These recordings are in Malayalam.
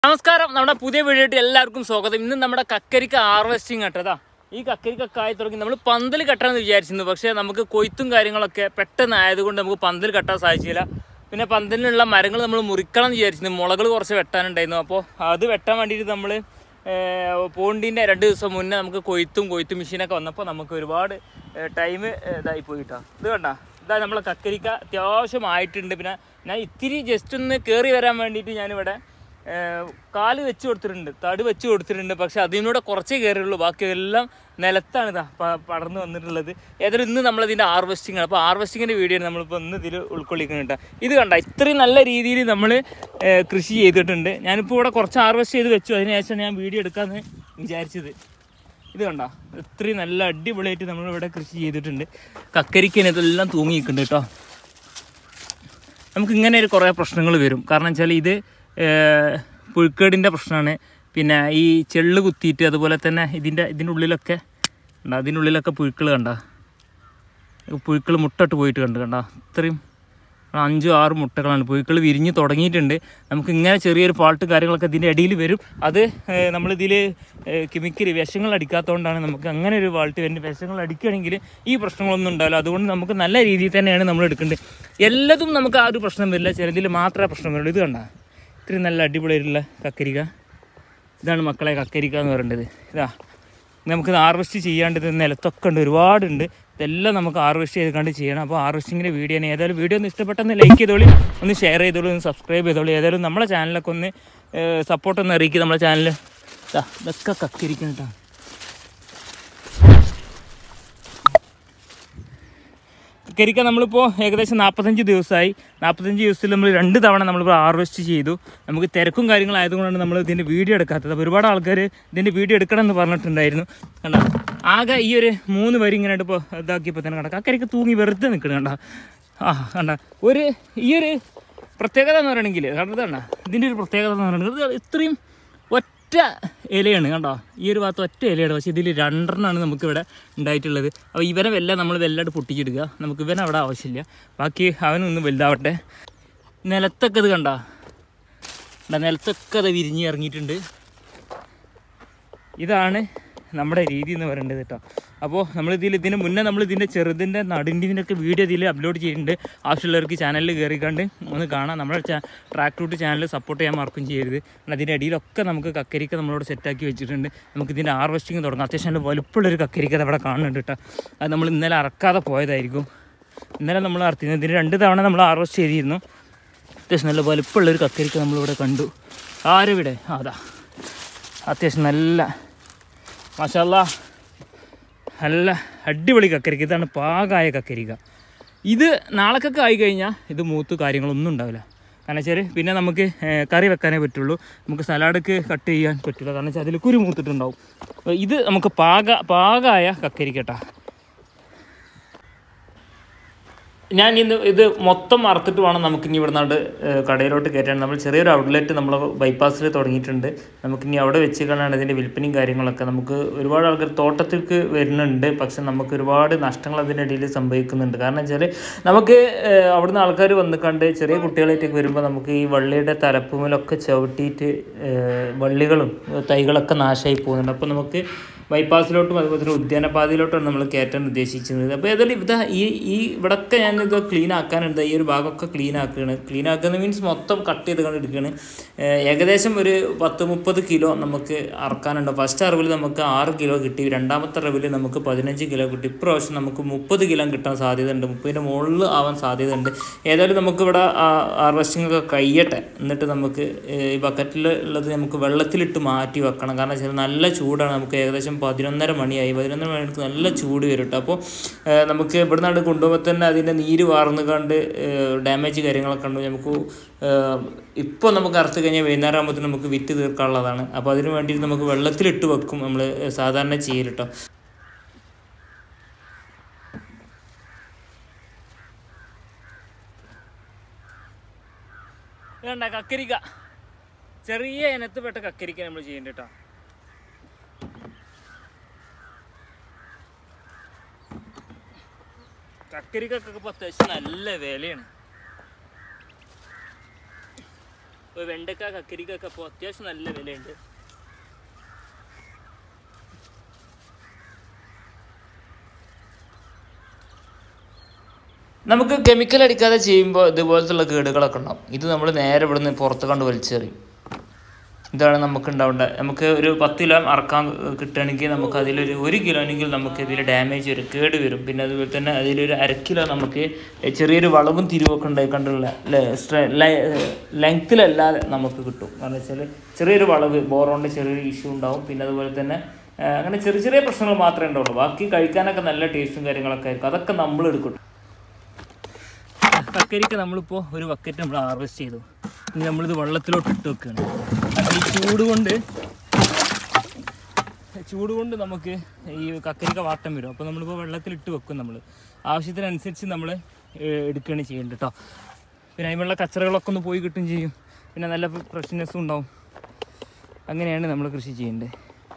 നമസ്കാരം നമ്മുടെ പുതിയ വീഡിയോയിട്ട് എല്ലാവർക്കും സ്വാഗതം ഇന്ന് നമ്മുടെ കക്കരിക്ക ഹാർവെസ്റ്റിംഗ് കേട്ടതാ ഈ കക്കരിക്ക കായി തുടങ്ങി നമ്മൾ പന്തൽ കെട്ടാമെന്ന് വിചാരിച്ചിരുന്നു പക്ഷേ നമുക്ക് കൊയ്ത്തും കാര്യങ്ങളൊക്കെ പെട്ടെന്ന് ആയതുകൊണ്ട് നമുക്ക് പന്തൽ കെട്ടാൻ സാധിച്ചില്ല പിന്നെ പന്തലിനുള്ള മരങ്ങൾ നമ്മൾ മുറിക്കണം എന്ന് വിചാരിച്ചിരുന്നു മുളകൾ കുറച്ച് വെട്ടാനുണ്ടായിരുന്നു അപ്പോൾ അത് വെട്ടാൻ വേണ്ടിയിട്ട് നമ്മൾ പോണ്ടീൻ്റെ രണ്ട് ദിവസം മുന്നേ നമുക്ക് കൊയ്ത്തും കൊയ്ത്തും മെഷീനൊക്കെ വന്നപ്പോൾ നമുക്ക് ഒരുപാട് ടൈം ഇതായി പോയിട്ടാ ഇത് കണ്ട ഇതാ നമ്മളെ കക്കരിക്ക അത്യാവശ്യമായിട്ടുണ്ട് പിന്നെ ഞാൻ ഇത്തിരി ജസ്റ്റ് ഒന്ന് കയറി വരാൻ വേണ്ടിയിട്ട് ഞാനിവിടെ ഏഹ് കാല് വെച്ച് കൊടുത്തിട്ടുണ്ട് തടി വെച്ച് കൊടുത്തിട്ടുണ്ട് പക്ഷെ അതിനൂടെ കുറച്ചേ കയറിയുള്ളൂ ബാക്കിയെല്ലാം നിലത്താണ് ഇതാ പ- പടർന്ന് വന്നിട്ടുള്ളത് ഏതായാലും ഇന്ന് നമ്മളതിൻ്റെ ഹാർവെസ്റ്റിംഗ് ആണ് അപ്പോൾ ഹാർവെസ്റ്റിങ്ങിൻ്റെ വീഡിയോ ആണ് നമ്മളിപ്പോൾ ഇന്ന് ഇതിൽ ഉൾക്കൊള്ളിക്കുന്നുണ്ട് ഇത് കണ്ട ഇത്രയും നല്ല രീതിയിൽ നമ്മൾ കൃഷി ചെയ്തിട്ടുണ്ട് ഞാനിപ്പോൾ ഇവിടെ കുറച്ച് ഹാർവെസ്റ്റ് ചെയ്ത് വെച്ചു അതിനുശേഷം ഞാൻ വീഡിയോ എടുക്കാമെന്ന് വിചാരിച്ചത് ഇത് കണ്ട ഇത്രയും നല്ല അടിപൊളിയായിട്ട് നമ്മളിവിടെ കൃഷി ചെയ്തിട്ടുണ്ട് കക്കരിക്കന് ഇതെല്ലാം തൂങ്ങി നിൽക്കുന്നുണ്ട് കേട്ടോ നമുക്ക് ഇങ്ങനെ ഒരു കുറേ പ്രശ്നങ്ങൾ വരും കാരണം വെച്ചാൽ ഇത് ഏഹ്, പുഴുക്കേടിൻ്റെ പ്രശ്നമാണ് പിന്നെ ഈ ചെള്ള് കുത്തിയിട്ട് അതുപോലെ തന്നെ ഇതിൻ്റെ ഇതിൻ്റെ ഉള്ളിലൊക്കെ ഉണ്ട് അതിൻ്റെ ഉള്ളിലൊക്കെ പുഴുക്കൾ കണ്ട പുഴുക്കൾ മുട്ടിട്ട് പോയിട്ട് കണ്ട് കണ്ട അത്രയും അഞ്ചോ ആറ് മുട്ടകളാണ് പുഴുക്കൾ വിരിഞ്ഞ് തുടങ്ങിയിട്ടുണ്ട് നമുക്ക് ഇങ്ങനെ ചെറിയൊരു ഫാൾട്ട് കാര്യങ്ങളൊക്കെ ഇതിൻ്റെ ഇടയിൽ വരും അത് ഏഹ്, നമ്മളിതിൽ കെമിക്കൽ വിഷങ്ങൾ അടിക്കാത്തതുകൊണ്ടാണ് നമുക്ക് അങ്ങനെ ഒരു ഫാൾട്ട് വരുന്നത് വിഷങ്ങൾ അടിക്കുകയാണെങ്കിൽ ഈ പ്രശ്നങ്ങളൊന്നും ഉണ്ടാവില്ല അതുകൊണ്ട് നമുക്ക് നല്ല രീതിയിൽ തന്നെയാണ് നമ്മൾ എടുക്കേണ്ടത് എല്ലാതും നമുക്ക് ആ ഒരു പ്രശ്നം വരില്ല ചിലതിൽ മാത്രമേ പ്രശ്നം വരുള്ളൂ ഇത് കണ്ട ഇത്രയും നല്ല അടിപൊളിയായിട്ടുള്ള കക്കരിക ഇതാണ് മക്കളെ കക്കരിക്ക എന്ന് പറയേണ്ടത് ഇതാ നമുക്ക് ഹാർവെസ്റ്റ് ചെയ്യാണ്ടത് നിലത്തൊക്കെ ഉണ്ട് ഒരുപാടുണ്ട് ഇതെല്ലാം നമുക്ക് ഹാർവെസ്റ്റ് ചെയ്ത് കണ്ട് ചെയ്യണം അപ്പോൾ ഹാർവെസ്റ്റിങ്ങിൻ്റെ വീഡിയോ ആണ് ഏതായാലും വീഡിയോ ഒന്ന് ഇഷ്ടപ്പെട്ടെന്ന് ലൈക്ക് ചെയ്തോളി ഒന്ന് ഷെയർ ചെയ്തോളൂ ഒന്ന് സബ്സ്ക്രൈബ് ചെയ്തോളൂ ഏതായാലും നമ്മളെ ചാനലൊക്കെ ഒന്ന് സപ്പോർട്ട് ഒന്ന് അറിയിക്കുക നമ്മളെ ചാനൽ ഇതൊക്കെ കക്കരിക്കണം കേട്ടോ കരിക്ക നമ്മളിപ്പോൾ ഏകദേശം നാൽപ്പത്തഞ്ച് ദിവസമായി നാൽപ്പത്തഞ്ച് ദിവസത്തിൽ നമ്മൾ രണ്ട് തവണ നമ്മളിപ്പോൾ ഹാർവെസ്റ്റ് ചെയ്തു നമുക്ക് തിരക്കും കാര്യങ്ങളായതുകൊണ്ടാണ് നമ്മൾ ഇതിൻ്റെ വീഡിയോ എടുക്കാത്തത് അപ്പോൾ ഒരുപാട് ആൾക്കാർ ഇതിൻ്റെ വീഡിയോ എടുക്കണം എന്ന് പറഞ്ഞിട്ടുണ്ടായിരുന്നു കണ്ട ആകെ ഈ ഒരു മൂന്ന് വരി ഇങ്ങനെ ഇപ്പോൾ ഇതാക്കിയപ്പോൾ തന്നെ കണ്ട കക്കരിക്ക തൂങ്ങി വെറുതെ നിൽക്കണം കണ്ട ആ കണ്ട ഒരു ഈ ഒരു പ്രത്യേകത എന്ന് പറയണമെങ്കിൽ കണ്ടത് കണ്ട ഇതിൻ്റെ ഒരു പ്രത്യേകത എന്ന് പറയുന്നത് ഇത് ഇത്രയും ഒറ്റ ഇലയാണ് കണ്ടോ ഈ ഒരു ഭാഗത്ത് ഒറ്റ ഇലയാണ് പക്ഷേ ഇതിൽ രണ്ടെണ്ണമാണ് നമുക്കിവിടെ ഉണ്ടായിട്ടുള്ളത് അപ്പോൾ ഇവനെ വെല്ലാം നമ്മൾ വെല്ലായിട്ട് പൊട്ടിച്ചെടുക്കുക നമുക്ക് ഇവനെ അവിടെ ആവശ്യമില്ല ബാക്കി അവനൊന്ന് വലുതാവട്ടെ നിലത്തൊക്കെ ഇത് കണ്ടോ ദാ നിലത്തൊക്കെ അത് വിരിഞ്ഞ് ഇറങ്ങിയിട്ടുണ്ട് ഇതാണ് നമ്മുടെ രീതി എന്ന് പറയേണ്ടത് കേട്ടോ അപ്പോൾ നമ്മളിതിൽ ഇതിന് മുന്നേ നമ്മൾ ഇതിൻ്റെ ചെറുതിൻ്റെ നടിൻ്റെ ഒക്കെ വീഡിയോ ഇതിൽ അപ്ലോഡ് ചെയ്യുന്നുണ്ട് ആവശ്യമുള്ളവർക്ക് ചാനലിൽ കയറിക്കണ്ട് ഒന്ന് കാണാം നമ്മുടെ ട്രാക്ക് റൂട്ട് ചാനൽ സപ്പോർട്ട് ചെയ്യാൻ മറക്കും ചെയ്യരുത് കാരണം അതിൻ്റെ അടിയിലൊക്കെ നമുക്ക് കക്കരിക്ക നമ്മളോട് സെറ്റാക്കി വെച്ചിട്ടുണ്ട് നമുക്ക് ഇതിൻ്റെ ഹാർവെസ്റ്റിംഗ് തുടങ്ങാം അത്യാവശ്യം നല്ല വലുപ്പമുള്ളൊരു കക്കരിക്ക അത് അവിടെ കാണുന്നുണ്ട് കേട്ടോ അത് നമ്മൾ ഇന്നലെ അറക്കാതെ പോയതായിരിക്കും ഇന്നലെ നമ്മൾ അറത്തിരുന്നു ഇതിന് രണ്ട് തവണ നമ്മൾ ഹാർവെസ്റ്റ് ചെയ്തിരുന്നു അത്യാവശ്യം നല്ല വലുപ്പമുള്ളൊരു കക്കരിക്ക നമ്മളിവിടെ കണ്ടു ആരെവിടെ ആ, അതാ അത്യാവശ്യം നല്ല മാഷല്ല നല്ല അടിപൊളി കക്കരിക്ക ഇതാണ് പാകായ കക്കരിക്ക ഇത് നാളേക്കൊക്കെ ആയി കഴിഞ്ഞാൽ ഇത് മൂത്ത് കാര്യങ്ങളൊന്നും ഉണ്ടാവില്ല കാരണം വെച്ചാൽ പിന്നെ നമുക്ക് ഏഹ്, കറി വെക്കാനേ പറ്റുള്ളൂ നമുക്ക് സലാഡൊക്കെ കട്ട് ചെയ്യാൻ പറ്റില്ല കാരണം വെച്ചാൽ അതിൽ കുരു മൂത്തിട്ടുണ്ടാവും അപ്പോൾ ഇത് നമുക്ക് പാക പാകായ കക്കരിക്കട്ടാ ഞാൻ ഇന്ന് ഇത് മൊത്തം അറുത്തിട്ട് വേണം നമുക്ക് ഇനി ഇവിടെ നിന്നാണ്ട് കടയിലോട്ട് കയറ്റാൻ നമ്മൾ ചെറിയൊരു ഔട്ട്ലെറ്റ് നമ്മൾ ബൈപ്പാസിൽ തുടങ്ങിയിട്ടുണ്ട് നമുക്ക് ഇനി അവിടെ വെച്ച് കാണാണ് ഇതിൻ്റെ വിൽപ്പനയും കാര്യങ്ങളൊക്കെ നമുക്ക് ഒരുപാട് ആൾക്കാർ തോട്ടത്തിലേക്ക് വരുന്നുണ്ട് പക്ഷെ നമുക്ക് ഒരുപാട് നഷ്ടങ്ങൾ അതിൻ്റെ ഇടയിൽ സംഭവിക്കുന്നുണ്ട് കാരണം വെച്ചാൽ നമുക്ക് ഏഹ്, അവിടുന്ന് ആൾക്കാർ വന്ന് കണ്ട് ചെറിയ കുട്ടികളായിട്ടൊക്കെ വരുമ്പോൾ നമുക്ക് ഈ വള്ളിയുടെ തലപ്പുമലൊക്കെ ചവിട്ടിയിട്ട് ഏഹ്, വള്ളികളും തൈകളൊക്കെ നാശമായി പോകുന്നുണ്ട് അപ്പോൾ നമുക്ക് ബൈപ്പാസിലോട്ടും അതുപോലെ തന്നെ ഉദ്യാനപാതയിലോട്ടും നമ്മൾ കയറ്റാൻ ഉദ്ദേശിച്ചിരുന്നത് അപ്പോൾ ഏതായാലും ഇതാ ഈ ഈ ഇവിടൊക്കെ ഞാൻ ഇത് ക്ലീൻ ആക്കാനുണ്ട് ഈ ഒരു ഭാഗമൊക്കെ ക്ലീൻ ആക്കുകയാണ് ക്ലീൻ ആക്കുന്ന മീൻസ് മൊത്തം കട്ട് ചെയ്ത് കൊണ്ട് എടുക്കുകയാണ് ഏഹ് ഏകദേശം ഒരു പത്ത് മുപ്പത് കിലോ നമുക്ക് അറക്കാനുണ്ട് ഫസ്റ്റ് അറിവിൽ നമുക്ക് ആറ് കിലോ കിട്ടി രണ്ടാമത്തെ അറിവിൽ നമുക്ക് പതിനഞ്ച് കിലോ കിട്ടി ഇപ്രാവശ്യം നമുക്ക് മുപ്പത് കിലോ കിട്ടാൻ സാധ്യതയുണ്ട് മുപ്പതിൻ്റെ മുകളിൽ ആവാൻ സാധ്യതയുണ്ട് ഏതായാലും നമുക്കിവിടെ ഹാർവെസ്റ്റിംഗ് ഒക്കെ കഴിയട്ടെ എന്നിട്ട് നമുക്ക് ഏഹ് ഈ ബക്കറ്റിൽ ഉള്ളത് നമുക്ക് വെള്ളത്തിലിട്ട് മാറ്റി വെക്കണം കാരണം വെച്ചാൽ നല്ല ചൂടാണ് നമുക്ക് ഏകദേശം പതിനൊന്നര മണിയായി പതിനൊന്നര മണിക്ക് നല്ല ചൂട് വരും കേട്ടോ അപ്പോൾ ഏഹ് നമുക്ക് ഇവിടെ നിന്നാണ്ട് കൊണ്ടുപോകുമ്പോൾ തന്നെ അതിൻ്റെ നീര് വാർന്ന് കണ്ട് ഡാമേജ് കാര്യങ്ങളൊക്കെ ഉണ്ട് നമുക്ക് ഇപ്പോൾ നമുക്ക് അറുത്ത് കഴിഞ്ഞാൽ വൈകുന്നേരം ആകുമ്പോഴത്തേനും നമുക്ക് വിറ്റ് തീർക്കാനുള്ളതാണ് അപ്പോൾ അതിന് വേണ്ടിയിട്ട് നമുക്ക് വെള്ളത്തിലിട്ട് വെക്കും നമ്മൾ സാധാരണ ചെയ്യൽ കേട്ടോ വേണ്ട കക്കരിക്ക ചെറിയ ഇനത്തിൽപ്പെട്ട കക്കരിക്ക നമ്മൾ ചെയ്യേണ്ട കേട്ടോ കക്കരിക്കൊക്കെ ഇപ്പോൾ അത്യാവശ്യം നല്ല വിലയാണ് ഇപ്പോൾ വെണ്ടക്ക കക്കരിക്കൊക്കെ അപ്പോൾ അത്യാവശ്യം നല്ല വിലയുണ്ട് നമുക്ക് കെമിക്കൽ അടിക്കാതെ ചെയ്യുമ്പോൾ ഇതുപോലത്തുള്ള കേടുകളൊക്കെ ഉണ്ടാവും ഇത് നമ്മൾ നേരെ ഇവിടുന്ന് പുറത്ത് കണ്ട് വലിച്ചെറിയും ഇതാണ് നമുക്ക് ഉണ്ടാവേണ്ട നമുക്ക് ഒരു പത്ത് കിലോ അറക്കാൻ കിട്ടുകയാണെങ്കിൽ നമുക്ക് അതിലൊരു ഒരു കിലോനെങ്കിൽ നമുക്ക് ഇതിൽ ഡാമേജ് വരും കേട് വരും പിന്നെ അതുപോലെ തന്നെ അതിലൊരു അര കിലോ നമുക്ക് ചെറിയൊരു വളവും തിരിവൊക്കെ ഉണ്ടായി കണ്ടുള്ള ലെങ്ത്തിലല്ലാതെ നമുക്ക് കിട്ടും കാരണം വെച്ചാൽ ചെറിയൊരു വളവ് ബോറോണിൻ്റെ ചെറിയൊരു ഇഷ്യൂ ഉണ്ടാവും പിന്നെ അതുപോലെ തന്നെ ആ, അങ്ങനെ ചെറിയ ചെറിയ പ്രശ്നങ്ങൾ മാത്രമേ ഉണ്ടാവുള്ളൂ ബാക്കി കഴിക്കാനൊക്കെ നല്ല ടേസ്റ്റും കാര്യങ്ങളൊക്കെ ആയിരിക്കും അതൊക്കെ നമ്മൾ എടുക്കും കക്കരിക്ക നമ്മളിപ്പോൾ ഒരു ബക്കറ്റ് നമ്മൾ ഹാർവെസ്റ്റ് ചെയ്തു ഇനി നമ്മളിത് വെള്ളത്തിലോട്ട് ഇട്ട് വെക്കുകയാണ് അപ്പോൾ ഈ ചൂട് കൊണ്ട് ചൂട് കൊണ്ട് നമുക്ക് ഈ കക്കരിക്ക വാട്ടം വരും അപ്പോൾ നമ്മളിപ്പോൾ വെള്ളത്തിലിട്ട് വെക്കും നമ്മൾ ആവശ്യത്തിനനുസരിച്ച് നമ്മൾ എടുക്കുകയാണ് ചെയ്യേണ്ടത് കേട്ടോ പിന്നെ അതിനുള്ള കച്ചറകളൊക്കെ ഒന്ന് പോയി കിട്ടും ചെയ്യും പിന്നെ നല്ല ഫ്രഷ്നെസ്സും ഉണ്ടാവും അങ്ങനെയാണ് നമ്മൾ കൃഷി ചെയ്യേണ്ടത്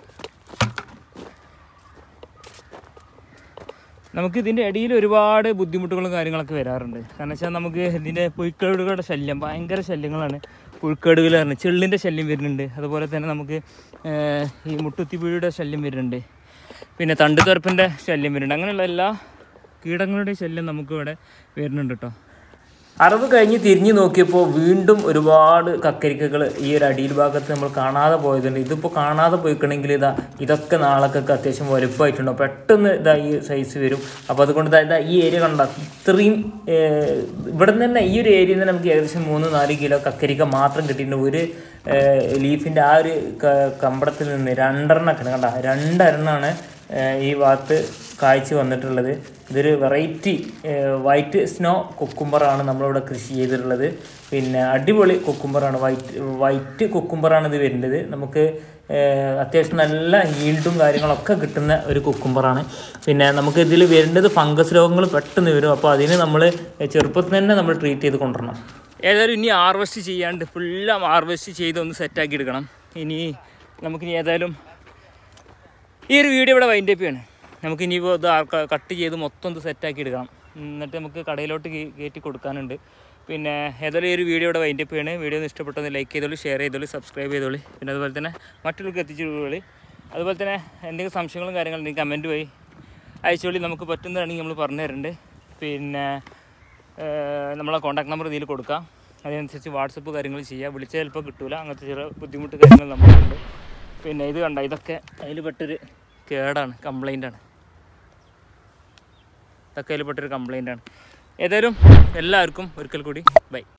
നമുക്ക് ഇതിൻ്റെ ഇടയിൽ ഒരുപാട് ബുദ്ധിമുട്ടുകളും കാര്യങ്ങളൊക്കെ വരാറുണ്ട് കാരണം വെച്ചാൽ നമുക്ക് ഇതിൻ്റെ പുഴുക്കേടുകളുടെ ശല്യം ഭയങ്കര ശല്യങ്ങളാണ് പുഴുക്കേടുകൾ പറഞ്ഞ് ചെള്ളിൻ്റെ ശല്യം വരുന്നുണ്ട് അതുപോലെ തന്നെ നമുക്ക് ഏഹ്, ഈ മുട്ടുത്തിപ്പുഴയുടെ ശല്യം വരുന്നുണ്ട് പിന്നെ തണ്ടുതുറപ്പിൻ്റെ ശല്യം വരുന്നുണ്ട് അങ്ങനെയുള്ള എല്ലാ കീടങ്ങളുടെയും ശല്യം നമുക്ക് ഇവിടെ വരുന്നുണ്ട് കേട്ടോ അറവ് കഴിഞ്ഞ് തിരിഞ്ഞു നോക്കിയപ്പോൾ വീണ്ടും ഒരുപാട് കക്കരിക്കകൾ ഈ ഒരു അടിയിൽ ഭാഗത്ത് നമ്മൾ കാണാതെ പോയതുണ്ട് ഇതിപ്പോൾ കാണാതെ പോയിക്കണമെങ്കിൽ ഇതാ ഇതൊക്കെ നാളൊക്കെ അത്യാവശ്യം വലുപ്പമായിട്ടുണ്ടോ പെട്ടെന്ന് ഇതാ ഈ സൈസ് വരും അപ്പോൾ അതുകൊണ്ട് ഇതാ ഇതാ ഈ ഏരിയ കണ്ട ഇത്രയും ഏഹ്, ഇവിടെ നിന്ന് തന്നെ ഈ ഒരു ഏരിയയിൽ നിന്ന് നമുക്ക് ഏകദേശം മൂന്ന് നാല് കിലോ കക്കരിക്ക മാത്രം കിട്ടിയിട്ടുണ്ട് ഒരു ലീഫിൻ്റെ ആ ഒരു ക- കമ്പടത്തിൽ നിന്ന് രണ്ടെണ്ണൊക്കെ കണ്ട രണ്ടെണ്ണമാണ് ഏഹ് ഈ ഭാഗത്ത് കാഴ്ച വന്നിട്ടുള്ളത് ഇതൊരു വെറൈറ്റി വൈറ്റ് സ്നോ കുക്കുംബറാണ് നമ്മളിവിടെ കൃഷി ചെയ്തിട്ടുള്ളത് പിന്നെ അടിപൊളി കുക്കുംബറാണ് വൈറ്റ് വൈറ്റ് കുക്കുംബറാണ് ഇത് വരുന്നത് നമുക്ക് ഏഹ് അത്യാവശ്യം നല്ല ഈൽഡും കാര്യങ്ങളൊക്കെ കിട്ടുന്ന ഒരു കുക്കുംബറാണ് പിന്നെ നമുക്ക് ഇതിൽ വരേണ്ടത് ഫംഗസ് രോഗങ്ങൾ പെട്ടെന്ന് വരും അപ്പോൾ അതിന് നമ്മൾ ചെറുപ്പത്തിൽ തന്നെ നമ്മൾ ട്രീറ്റ് ചെയ്ത് കൊണ്ടുവരണം ഏതായാലും ഇനി ഹാർവെസ്റ്റ് ചെയ്യാണ്ട് ഫുള്ളും ഹാർവെസ്റ്റ് ചെയ്ത് ഒന്ന് സെറ്റാക്കി എടുക്കണം ഇനി നമുക്കിനി ഏതായാലും ഈ ഒരു വീഡിയോ ഇവിടെ വൈൻഡ് അപ്പ് ചെയ്യാണ് നമുക്ക് ഇനിയിപ്പോൾ ഇത് ആൾക്കാ- കട്ട് ചെയ്ത് മൊത്തം ഇത് സെറ്റാക്കി എടുക്കണം എന്നിട്ട് നമുക്ക് കടയിലോട്ട് കേ- കയറ്റി കൊടുക്കാനുണ്ട് പിന്നെ ഏതായാലും ഈ ഒരു വീഡിയോ ഇവിടെ വൈൻഡ് അപ്പ് ചെയ്യണേ വീഡിയോ ഒന്ന് ഇഷ്ടപ്പെട്ടൊന്ന് ലൈക്ക് ചെയ്തോളൂ ഷെയർ ചെയ്തോളൂ സബ്സ്ക്രൈബ് ചെയ്തോളൂ പിന്നെ അതുപോലെ തന്നെ മറ്റുള്ളവർക്ക് എത്തിച്ചു വിടുകയുള്ളൂ അതുപോലെ തന്നെ എന്തെങ്കിലും സംശയങ്ങളും കാര്യങ്ങളും കമൻറ്റ് വഴി അയച്ചോളി നമുക്ക് പറ്റുന്നതാണെങ്കിൽ നമ്മൾ പറഞ്ഞു തരുന്നുണ്ട് പിന്നെ ഏഹ്, നമ്മളെ കോൺടാക്ട് നമ്പർ ഇതിൽ കൊടുക്കാം അതിനനുസരിച്ച് വാട്സപ്പ് കാര്യങ്ങൾ ചെയ്യുക വിളിച്ചാൽ ചിലപ്പോൾ കിട്ടൂല അങ്ങനത്തെ ചില ബുദ്ധിമുട്ട് കാര്യങ്ങൾ നമുക്കുണ്ട് പിന്നെ ഇത് കണ്ട ഇതൊക്കെ അതിൽ പെട്ടൊരു കേടാണ് കംപ്ലൈൻ്റ് ആണ് ഇതൊക്കെ അതിൽ പെട്ടൊരു കംപ്ലൈൻ്റ് ആണ് ഏതായാലും എല്ലാവർക്കും ഒരിക്കൽ കൂടി ബൈ